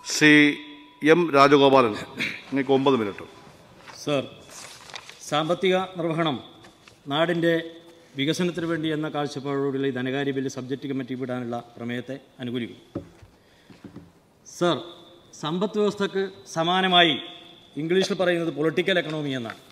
Shri M Rajagopalan നിങ്ങൾക്ക് ഒമ്പത് minute sir സാമ്പത്തിക നിർവഹണം നാടിൻ്റെ വികസനത്തിന് വേണ്ടി എന്ന കാഴ്ചപ്പാടോടുള്ള ഈ ധനകാര്യ ബില്ല് സബ്ജക്റ്റ് കമ്മിറ്റി വിടാനുള്ള പ്രമേയത്തെ അനുകൂലിക്കും സർ സമ്പദ് വ്യവസ്ഥക്ക് സമാനമായി ഇംഗ്ലീഷിൽ പറയുന്നത് പൊളിറ്റിക്കൽ എക്കണോമി എന്നാണ്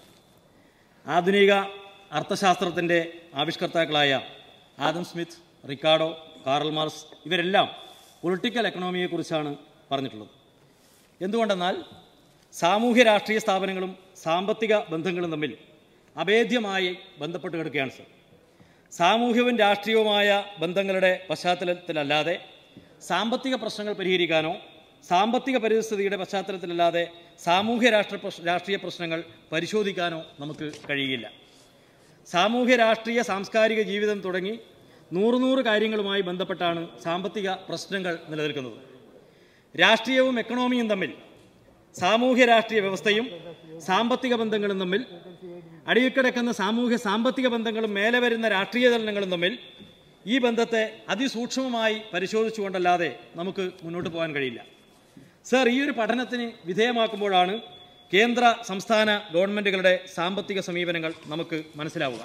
ആധുനിക അർത്ഥശാസ്ത്രത്തിൻ്റെ ആവിഷ്കർത്താക്കളായ Adam Smith Ricardo Karl Marx ഇവരെല്ലാം പൊളിറ്റിക്കൽ എക്കണോമിയെക്കുറിച്ചാണ് പറഞ്ഞിട്ടുള്ളത് എന്തുകൊണ്ടെന്നാൽ സാമൂഹ്യ രാഷ്ട്രീയ സ്ഥാപനങ്ങളും സാമ്പത്തിക ബന്ധങ്ങളും തമ്മിൽ അഭേദ്യമായി ബന്ധപ്പെട്ട് കിടക്കുകയാണ് സർ സാമൂഹ്യവും രാഷ്ട്രീയവുമായ ബന്ധങ്ങളുടെ പശ്ചാത്തലത്തിലല്ലാതെ സാമ്പത്തിക പ്രശ്നങ്ങൾ പരിഹരിക്കാനോ സാമ്പത്തിക പരിസ്ഥിതിയുടെ പശ്ചാത്തലത്തിലല്ലാതെ സാമൂഹ്യ രാഷ്ട്ര പ്രശ്- രാഷ്ട്രീയ പ്രശ്നങ്ങൾ പരിശോധിക്കാനോ നമുക്ക് കഴിയില്ല സാമൂഹ്യ രാഷ്ട്രീയ സാംസ്കാരിക ജീവിതം തുടങ്ങി നൂറ് നൂറ് കാര്യങ്ങളുമായി ബന്ധപ്പെട്ടാണ് സാമ്പത്തിക പ്രശ്നങ്ങൾ നിലനിൽക്കുന്നത് രാഷ്ട്രീയവും എക്കണോമിയും തമ്മിൽ സാമൂഹ്യ രാഷ്ട്രീയ വ്യവസ്ഥയും സാമ്പത്തിക ബന്ധങ്ങളും തമ്മിൽ അടിയിൽ കിടക്കുന്ന സാമൂഹ്യ സാമ്പത്തിക ബന്ധങ്ങളും മേലെ വരുന്ന രാഷ്ട്രീയ ചലനങ്ങളും തമ്മിൽ ഈ ബന്ധത്തെ അതിസൂക്ഷ്മമായി പരിശോധിച്ചുകൊണ്ടല്ലാതെ നമുക്ക് മുന്നോട്ട് പോകാൻ കഴിയില്ല സർ ഈ ഒരു പഠനത്തിന് വിധേയമാക്കുമ്പോഴാണ് കേന്ദ്ര സംസ്ഥാന ഗവൺമെൻറ്റുകളുടെ സാമ്പത്തിക സമീപനങ്ങൾ നമുക്ക് മനസ്സിലാവുക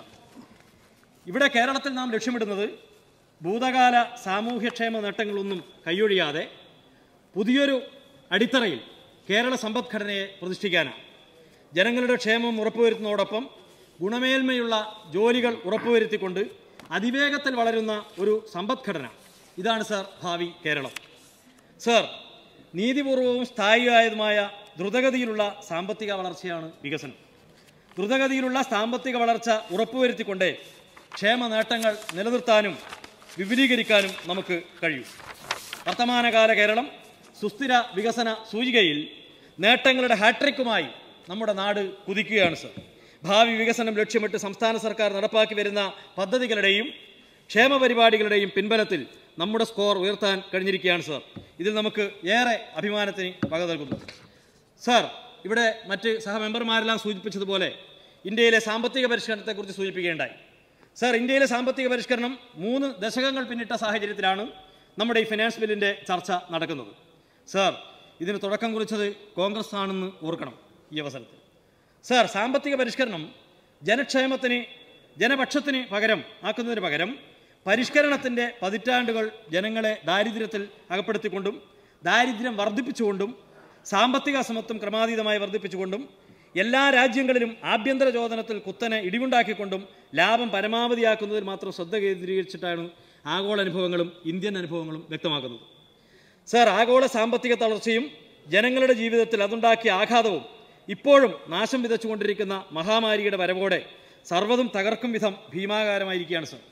ഇവിടെ കേരളത്തിൽ നാം ലക്ഷ്യമിടുന്നത് ഭൂതകാല സാമൂഹ്യക്ഷേമ നേട്ടങ്ങളൊന്നും കൈയൊഴിയാതെ പുതിയൊരു അടിത്തറയിൽ കേരള സമ്പദ്ഘടനയെ പ്രതിഷ്ഠിക്കാനാണ് ജനങ്ങളുടെ ക്ഷേമം ഉറപ്പുവരുത്തുന്നതോടൊപ്പം ഗുണമേന്മയുള്ള ജോലികൾ ഉറപ്പുവരുത്തിക്കൊണ്ട് അതിവേഗത്തിൽ വളരുന്ന ഒരു സമ്പദ്ഘടന ഇതാണ് സാർ ഭാവി കേരളം സർ നീതിപൂർവവും സ്ഥായിയായതുമായ ദ്രുതഗതിയിലുള്ള സാമ്പത്തിക വളർച്ചയാണ് വികസനം ദ്രുതഗതിയിലുള്ള സാമ്പത്തിക വളർച്ച ഉറപ്പുവരുത്തിക്കൊണ്ട് ക്ഷേമ നേട്ടങ്ങൾ നിലനിർത്താനും വിപുലീകരിക്കാനും നമുക്ക് കഴിയും വർത്തമാനകാല കേരളം സുസ്ഥിര വികസന സൂചികയിൽ നേട്ടങ്ങളുടെ ഹാട്രിക്കുമായി നമ്മുടെ നാട് കുതിക്കുകയാണ് സർ ഭാവി വികസനം ലക്ഷ്യമിട്ട് സംസ്ഥാന സർക്കാർ നടപ്പാക്കി വരുന്ന പദ്ധതികളുടെയും ക്ഷേമ പരിപാടികളുടെയും പിൻബലത്തിൽ നമ്മുടെ സ്കോർ ഉയർത്താൻ കഴിഞ്ഞിരിക്കുകയാണ് സർ ഇതിൽ നമുക്ക് ഏറെ അഭിമാനത്തിന് വക നൽകുന്നു സർ ഇവിടെ മറ്റ് സഹമെമ്പർമാരെല്ലാം സൂചിപ്പിച്ചതുപോലെ ഇന്ത്യയിലെ സാമ്പത്തിക പരിഷ്കരണത്തെക്കുറിച്ച് സൂചിപ്പിക്കുകയുണ്ടായി സർ ഇന്ത്യയിലെ സാമ്പത്തിക പരിഷ്കരണം മൂന്ന് ദശകങ്ങൾ പിന്നിട്ട സാഹചര്യത്തിലാണ് നമ്മുടെ ഈ ഫിനാൻസ് ബില്ലിൻ്റെ ചർച്ച നടക്കുന്നത് സർ ഇതിന് തുടക്കം കുറിച്ചത് കോൺഗ്രസ് ആണെന്ന് ഓർക്കണം ഈ അവസരത്തിൽ സർ സാമ്പത്തിക പരിഷ്കരണം ജനക്ഷേമത്തിന് ജനപക്ഷത്തിന് പകരം ആക്കുന്നതിന് പകരം പരിഷ്കരണത്തിൻ്റെ പതിറ്റാണ്ടുകൾ ജനങ്ങളെ ദാരിദ്ര്യത്തിൽ അകപ്പെടുത്തിക്കൊണ്ടും ദാരിദ്ര്യം വർദ്ധിപ്പിച്ചുകൊണ്ടും സാമ്പത്തിക അസമത്വം ക്രമാതീതമായി വർദ്ധിപ്പിച്ചുകൊണ്ടും എല്ലാ രാജ്യങ്ങളിലും ആഭ്യന്തര ചോദനത്തിൽ കുത്തനെ ഇടിവുണ്ടാക്കിക്കൊണ്ടും ലാഭം പരമാവധിയാക്കുന്നതിൽ മാത്രം ശ്രദ്ധ കേന്ദ്രീകരിച്ചിട്ടാണ് ആഗോള അനുഭവങ്ങളും ഇന്ത്യൻ അനുഭവങ്ങളും വ്യക്തമാക്കുന്നത് സർ ആഗോള സാമ്പത്തിക തളർച്ചയും ജനങ്ങളുടെ ജീവിതത്തിൽ അതുണ്ടാക്കിയ ആഘാതവും ഇപ്പോഴും നാശം വിതച്ചുകൊണ്ടിരിക്കുന്ന മഹാമാരിയുടെ വരവോടെ സർവ്വതും തകർക്കും വിധം ഭീമാകാരമായിരിക്കുകയാണ് സർ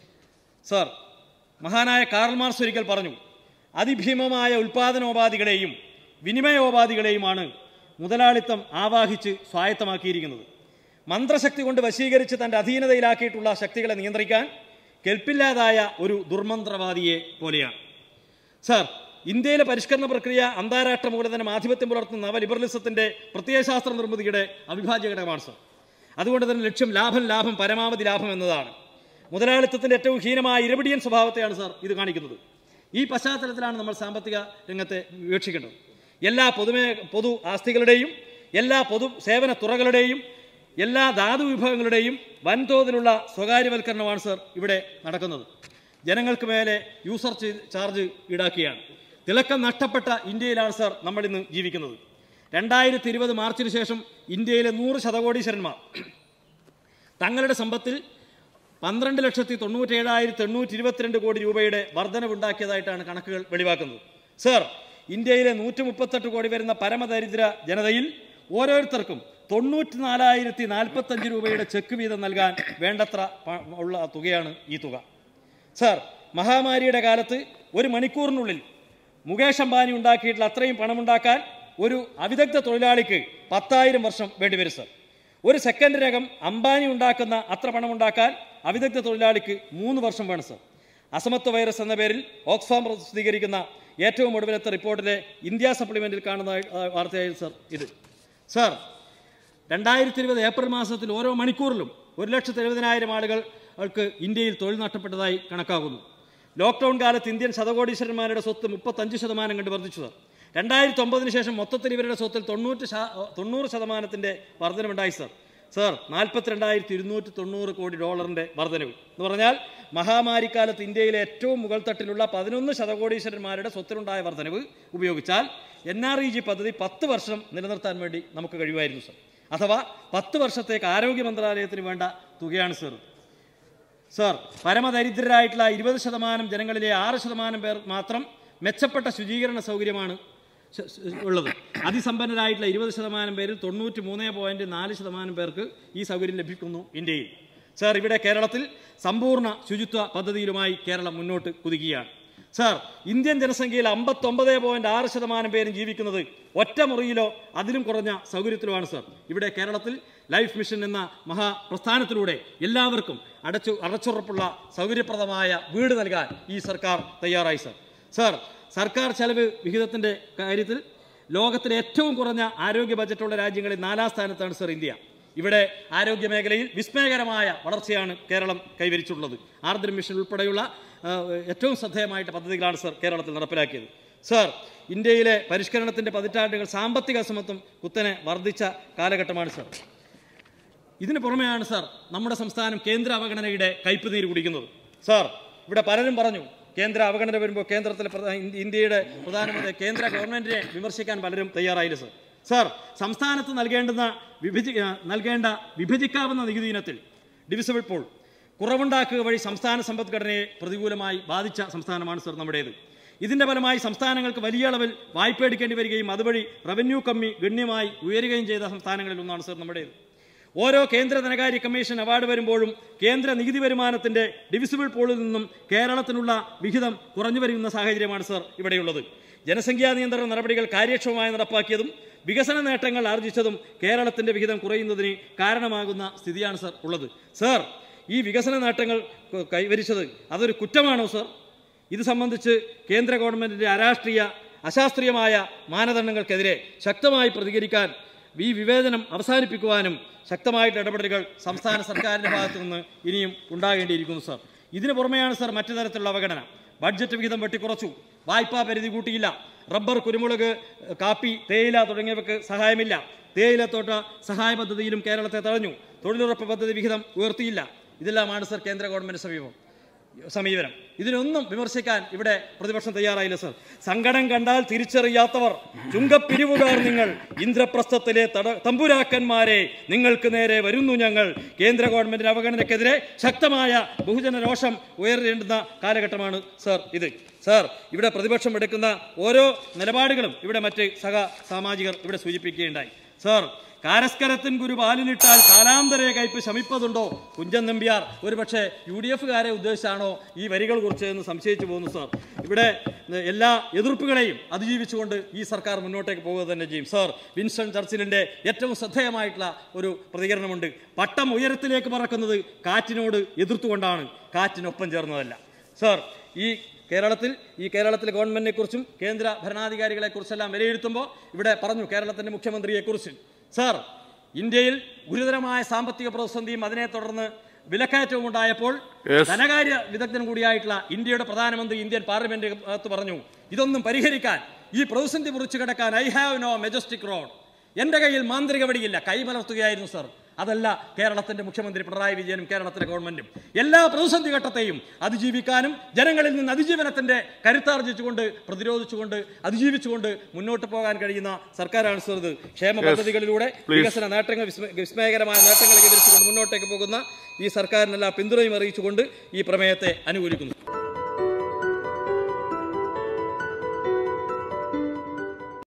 സർ മഹാനായ കാർൽ മാർസ് ഒരിക്കൽ പറഞ്ഞു അതിഭീമമായ ഉൽപാദനോപാധികളെയും വിനിമയോപാധികളെയുമാണ് മുതലാളിത്തം ആവാഹിച്ച് സ്വായത്തമാക്കിയിരിക്കുന്നത് മന്ത്രശക്തി കൊണ്ട് വശീകരിച്ച് തൻ്റെ അധീനതയിലാക്കിയിട്ടുള്ള ശക്തികളെ നിയന്ത്രിക്കാൻ കെൽപ്പില്ലാതായ ഒരു ദുർമന്ത്രവാദിയെ പോലെയാണ് സർ ഇന്ത്യയിലെ പരിഷ്കരണ പ്രക്രിയ അന്താരാഷ്ട്ര മൂലധനം ആധിപത്യം പുലർത്തുന്ന നവലിബറലിസത്തിന്റെ പ്രത്യയശാസ്ത്ര നിർമ്മിതിയുടെ അവിഭാജ്യ ഘടകമാണ് സർ അതുകൊണ്ട് തന്നെ ലക്ഷ്യം ലാഭം ലാഭം പരമാവധി ലാഭം എന്നതാണ് മുതലാളിത്തത്തിന്റെ ഏറ്റവും ഹീനമായ ഇരപിടിയൻ സ്വഭാവത്തെയാണ് സാർ ഇത് കാണിക്കുന്നത് ഈ പശ്ചാത്തലത്തിലാണ് നമ്മൾ സാമ്പത്തിക രംഗത്തെ വീക്ഷിക്കേണ്ടത് എല്ലാ പൊതുമേ പൊതു ആസ്തികളുടെയും എല്ലാ പൊതു സേവന തുറകളുടെയും എല്ലാ ധാതു വിഭവങ്ങളുടെയും വൻതോതിലുള്ള സ്വകാര്യവൽക്കരണമാണ് സർ ഇവിടെ നടക്കുന്നത് ജനങ്ങൾക്ക് മേലെ യൂസർ ചി- ചാർജ് ഈടാക്കിയാണ് തിളക്കം നഷ്ടപ്പെട്ട ഇന്ത്യയിലാണ് സർ നമ്മൾ ഇന്ന് ജീവിക്കുന്നത് രണ്ടായിരത്തി ഇരുപത് മാർച്ചിന് ശേഷം ഇന്ത്യയിലെ നൂറ് ശതകോടീശ്വരന്മാർ തങ്ങളുടെ സമ്പത്തിൽ പന്ത്രണ്ട് ലക്ഷത്തി തൊണ്ണൂറ്റേഴായിരത്തി എണ്ണൂറ്റി ഇരുപത്തിരണ്ട് കോടി രൂപയുടെ വർധനവുണ്ടാക്കിയതായിട്ടാണ് കണക്കുകൾ വെളിവാക്കുന്നത് സർ ഇന്ത്യയിലെ നൂറ്റി മുപ്പത്തെട്ട് കോടി വരുന്ന പരമദരിദ്ര ജനതയിൽ ഓരോരുത്തർക്കും തൊണ്ണൂറ്റി നാലായിരത്തി നാൽപ്പത്തഞ്ച് രൂപയുടെ ചെക്ക് വീതം നൽകാൻ വേണ്ടത്ര പ- ഉള്ള തുകയാണ് ഈ തുക സർ മഹാമാരിയുടെ കാലത്ത് ഒരു മണിക്കൂറിനുള്ളിൽ മുകേഷ് അംബാനി ഉണ്ടാക്കിയിട്ടുള്ള അത്രയും പണമുണ്ടാക്കാൻ ഒരു അവിദഗ്ധ തൊഴിലാളിക്ക് പത്തായിരം വർഷം വേണ്ടിവരും സർ ഒരു സെക്കൻഡിനകം അംബാനി ഉണ്ടാക്കുന്ന അത്ര പണമുണ്ടാക്കാൻ അവിദഗ്ധ തൊഴിലാളിക്ക് മൂന്ന് വർഷം വേണം സർ അസമത്വ വൈറസ് എന്ന പേരിൽ ഓക്സ്ഫാം പ്രസിദ്ധീകരിക്കുന്ന ഏറ്റവും ഒടുവിലത്തെ റിപ്പോർട്ടിലെ ഇന്ത്യ സപ്ലിമെന്റിൽ കാണുന്ന ആ, വാർത്തയായിരുന്നു സർ ഇത് സർ രണ്ടായിരത്തി ഇരുപത് ഏപ്രിൽ മാസത്തിൽ ഓരോ മണിക്കൂറിലും ഒരു ലക്ഷത്തി എഴുപതിനായിരം ആളുകൾക്ക് ഇന്ത്യയിൽ തൊഴിൽ നഷ്ടപ്പെട്ടതായി കണക്കാക്കുന്നു ലോക്ക്ഡൌൺ കാലത്ത് ഇന്ത്യൻ ശതകോടീശ്വരന്മാരുടെ സ്വത്ത് മുപ്പത്തഞ്ച് ശതമാനം കണ്ട് വർദ്ധിച്ചു സർ രണ്ടായിരത്തി ഒമ്പതിന് ശേഷം മൊത്തത്തിൽ ഇവരുടെ സ്വത്തിൽ തൊണ്ണൂറ്റ് ശാ- തൊണ്ണൂറ് ശതമാനത്തിൻ്റെ വർധനവുണ്ടായി സർ സർ നാൽപ്പത്തിരണ്ടായിരത്തി ഇരുന്നൂറ്റി തൊണ്ണൂറ് കോടി ഡോളറിൻ്റെ വർധനവ് എന്ന് പറഞ്ഞാൽ മഹാമാരിക്കാലത്ത് ഇന്ത്യയിലെ ഏറ്റവും മുകൾ തട്ടിലുള്ള പതിനൊന്ന് ശതകോടീശ്വരന്മാരുടെ സ്വത്തിലുണ്ടായ വർധനവ് ഉപയോഗിച്ചാൽ എൻ ആർ ഇ ജി പദ്ധതി പത്ത് വർഷം നിലനിർത്താൻ വേണ്ടി നമുക്ക് കഴിയുമായിരുന്നു സർ അഥവാ പത്ത് വർഷത്തേക്ക് ആരോഗ്യ മന്ത്രാലയത്തിന് വേണ്ട തുകയാണ് സർ സർ പരമദരിദ്രരായിട്ടുള്ള ഇരുപത് ശതമാനം ജനങ്ങളിലെ ആറ് ശതമാനം പേർ മാത്രം മെച്ചപ്പെട്ട ശുചീകരണ സൗകര്യമാണ് ശ- ശ- ഉള്ളത് അതിസമ്പന്നരായിട്ടുള്ള ഇരുപത് ശതമാനം പേരിൽ തൊണ്ണൂറ്റി മൂന്ന് പോയിന്റ് നാല് ശതമാനം പേർക്ക് ഈ സൗകര്യം ലഭിക്കുന്നു ഇന്ത്യയിൽ സർ ഇവിടെ കേരളത്തിൽ സമ്പൂർണ്ണ ശുചിത്വ പദ്ധതിയിലുമായി കേരളം മുന്നോട്ട് കുതിക്കുകയാണ് സർ ഇന്ത്യൻ ജനസംഖ്യയിൽ അമ്പത്തൊമ്പത് പോയിന്റ് ആറ് ശതമാനം പേരും ജീവിക്കുന്നത് ഒറ്റ മുറിയിലോ അതിലും കുറഞ്ഞ സൗകര്യത്തിലുമാണ് സർ ഇവിടെ കേരളത്തിൽ ലൈഫ് മിഷൻ എന്ന മഹാപ്രസ്ഥാനത്തിലൂടെ എല്ലാവർക്കും അടച്ചു അടച്ചുറപ്പുള്ള സൗകര്യപ്രദമായ വീട് നൽകാൻ ഈ സർക്കാർ തയ്യാറായി സർ സർ സർക്കാർ ചെലവ് വിഹിതത്തിൻ്റെ കാര്യത്തിൽ ലോകത്തിലെ ഏറ്റവും കുറഞ്ഞ ആരോഗ്യ ബജറ്റുള്ള രാജ്യങ്ങളിൽ നാലാം സ്ഥാനത്താണ് സർ ഇന്ത്യ ഇവിടെ ആരോഗ്യ മേഖലയിൽ വിസ്മയകരമായ വളർച്ചയാണ് കേരളം കൈവരിച്ചിട്ടുള്ളത് ആർദ്ര മിഷൻ ഉൾപ്പെടെയുള്ള ആ, ഏറ്റവും ശ്രദ്ധേയമായിട്ട് പദ്ധതികളാണ് സർ കേരളത്തിൽ നടപ്പിലാക്കിയത് സർ ഇന്ത്യയിലെ പരിഷ്കരണത്തിൻ്റെ പതിറ്റാണ്ടുകൾ സാമ്പത്തിക അസമത്വം കുത്തനെ വർദ്ധിച്ച കാലഘട്ടമാണ് സർ ഇതിന് പുറമെയാണ് സാർ നമ്മുടെ സംസ്ഥാനം കേന്ദ്ര അവഗണനയുടെ കയ്പ് നീര് കുടിക്കുന്നത് സാർ ഇവിടെ പലരും പറഞ്ഞു കേന്ദ്ര അവഗണന വരുമ്പോൾ കേന്ദ്രത്തിലെ പ്രധാ- ഇന്ത്യ- ഇന്ത്യയുടെ പ്രധാനമന്ത്രി കേന്ദ്ര ഗവൺമെന്റിനെ വിമർശിക്കാൻ പലരും തയ്യാറായില്ല സാർ സാർ സംസ്ഥാനത്ത് നൽകേണ്ടുന്ന വിഭജി ആ, നൽകേണ്ട വിഭജിക്കാവുന്ന നികുതി ഇനത്തിൽ ഡിവിസിബിൾ പോൾ കുറവുണ്ടാക്കുക വഴി സംസ്ഥാന സമ്പദ്ഘടനയെ പ്രതികൂലമായി ബാധിച്ച സംസ്ഥാനമാണ് സർ നമ്മുടേത് ഇതിന്റെ ഫലമായി സംസ്ഥാനങ്ങൾക്ക് വലിയ അളവിൽ വായ്പ എടുക്കേണ്ടി വരികയും അതുവഴി റവന്യൂ കമ്മി ഗണ്യമായി ഉയരുകയും ചെയ്ത സംസ്ഥാനങ്ങളിൽ ഒന്നാണ് സർ നമ്മുടേത് ഓരോ കേന്ദ്ര ധനകാര്യ കമ്മീഷൻ അവാർഡ് വരുമ്പോഴും കേന്ദ്ര നികുതി വരുമാനത്തിന്റെ ഡിവിസിബിൾ പൂളിൽ നിന്നും കേരളത്തിനുള്ള വിഹിതം കുറഞ്ഞു വരുന്ന സാഹചര്യമാണ് സർ ഇവിടെയുള്ളത് ജനസംഖ്യാ നിയന്ത്രണ നടപടികൾ കാര്യക്ഷമമായി നടപ്പാക്കിയതും വികസന നേട്ടങ്ങൾ ആർജിച്ചതും കേരളത്തിന്റെ വിഹിതം കുറയുന്നതിന് കാരണമാകുന്ന സ്ഥിതിയാണ് സർ ഉള്ളത് സർ ഈ വികസന നേട്ടങ്ങൾ ക- കൈവരിച്ചത് അതൊരു കുറ്റമാണോ സർ ഇത് സംബന്ധിച്ച് കേന്ദ്ര ഗവൺമെന്റിന്റെ അരാഷ്ട്രീയ അശാസ്ത്രീയമായ മാനദണ്ഡങ്ങൾക്കെതിരെ ശക്തമായി പ്രതികരിക്കാൻ ഈ വിവേചനം അവസാനിപ്പിക്കുവാനും ശക്തമായിട്ട് ഇടപെടലുകൾ സംസ്ഥാന സർക്കാരിന്റെ ഭാഗത്തു നിന്ന് ഇനിയും ഉണ്ടാകേണ്ടിയിരിക്കുന്നു സർ ഇതിനു പുറമെയാണ് സർ മറ്റു തരത്തിലുള്ള അവഗണന ബഡ്ജറ്റ് വിഹിതം വെട്ടിക്കുറച്ചു വായ്പാ പരിധി കൂട്ടിയില്ല റബ്ബർ കുരുമുളക് കാപ്പി തേയില തുടങ്ങിയവർക്ക് സഹായമില്ല തേയിലത്തോട്ട സഹായ പദ്ധതിയിലും കേരളത്തെ തടഞ്ഞു തൊഴിലുറപ്പ് പദ്ധതി വിഹിതം ഉയർത്തിയില്ല ഇതെല്ലാമാണ് സർ കേന്ദ്ര ഗവൺമെന്റ് സമീപം സമീപനം ഇതിനൊന്നും വിമർശിക്കാൻ ഇവിടെ പ്രതിപക്ഷം തയ്യാറായില്ല സർ സങ്കടം കണ്ടാൽ തിരിച്ചറിയാത്തവർ ചുങ്കപ്പിരിവുകാർ നിങ്ങൾ ഇന്ദ്രപ്രസ്ഥത്തിലെ തട തമ്പുരാക്കന്മാരെ നിങ്ങൾക്ക് നേരെ വരുന്നു ഞങ്ങൾ കേന്ദ്ര ഗവൺമെന്റിന്റെ അവഗണനയ്ക്കെതിരെ ശക്തമായ ബഹുജന രോഷം ഉയരേണ്ടുന്ന കാലഘട്ടമാണ് സർ ഇത് സർ ഇവിടെ പ്രതിപക്ഷം എടുക്കുന്ന ഓരോ നിലപാടുകളും ഇവിടെ മറ്റ് സഹ സാമാജികർ ഇവിടെ സൂചിപ്പിക്കുകയുണ്ടായി സർ കാരസ്കരത്തിൻ ഗുരു പാലിനിട്ടാൽ കാലാന്തരെ കയ്പ് ശമിപ്പതുണ്ടോ കുഞ്ചൻ നമ്പ്യാർ ഒരുപക്ഷെ യു ഡി എഫുകാരെ ഉദ്ദേശിച്ചാണോ ഈ വരികൾ കുറിച്ച് എന്ന് സംശയിച്ചു പോകുന്നു സാർ ഇവിടെ ഏഹ്, എല്ലാ എതിർപ്പുകളെയും അതിജീവിച്ചുകൊണ്ട് ഈ സർക്കാർ മുന്നോട്ടേക്ക് പോവുക തന്നെ ചെയ്യും സാർ വിൻസ്റ്റൺ ചർച്ചിലിന്റെ ഏറ്റവും ശ്രദ്ധേയമായിട്ടുള്ള ഒരു പ്രതികരണമുണ്ട് പട്ടം ഉയരത്തിലേക്ക് പറക്കുന്നത് കാറ്റിനോട് എതിർത്തുകൊണ്ടാണ് കാറ്റിനൊപ്പം ചേർന്നതല്ല സാർ ഈ കേരളത്തിൽ ഈ കേരളത്തിലെ ഗവൺമെന്റിനെ കുറിച്ചും കേന്ദ്ര ഭരണാധികാരികളെ കുറിച്ചെല്ലാം വിലയിരുത്തുമ്പോൾ ഇവിടെ പറഞ്ഞു കേരളത്തിന്റെ മുഖ്യമന്ത്രിയെക്കുറിച്ച് സാർ ഇന്ത്യയിൽ ഗുരുതരമായ സാമ്പത്തിക പ്രതിസന്ധിയും അതിനെ തുടർന്ന് വിലക്കയറ്റവും ഉണ്ടായപ്പോൾ Yes. ധനകാര്യ വിദഗ്ധൻ കൂടിയായിട്ടുള്ള ഇന്ത്യയുടെ പ്രധാനമന്ത്രി ഇന്ത്യൻ പാർലമെന്റ് അകത്ത് പറഞ്ഞു ഇതൊന്നും പരിഹരിക്കാൻ ഈ പ്രതിസന്ധി മുറിച്ചു കിടക്കാൻ I have no majestic rod എന്റെ കയ്യിൽ മാന്ത്രിക വടിയില്ല കൈമലർത്തുകയായിരുന്നു സർ അതല്ല കേരളത്തിന്റെ മുഖ്യമന്ത്രി പിണറായി വിജയനും കേരളത്തിലെ ഗവൺമെന്റും എല്ലാ പ്രതിസന്ധി ഘട്ടത്തെയും അതിജീവിക്കാനും ജനങ്ങളിൽ നിന്ന് അതിജീവനത്തിന്റെ കരുത്താർജിച്ചുകൊണ്ട് പ്രതിരോധിച്ചുകൊണ്ട് അതിജീവിച്ചുകൊണ്ട് മുന്നോട്ട് പോകാൻ കഴിയുന്ന സർക്കാരാണ് സർ ഇത് ക്ഷേമ പദ്ധതികളിലൂടെ വികസന നേട്ടങ്ങൾ വിസ്മ- വിസ്മയകരമായ നേട്ടങ്ങൾ കൈവരിച്ചുകൊണ്ട് മുന്നോട്ടേക്ക് പോകുന്ന ഈ സർക്കാരിനെല്ലാം പിന്തുണയും അറിയിച്ചുകൊണ്ട് ഈ പ്രമേയത്തെ അനുകൂലിക്കുന്നു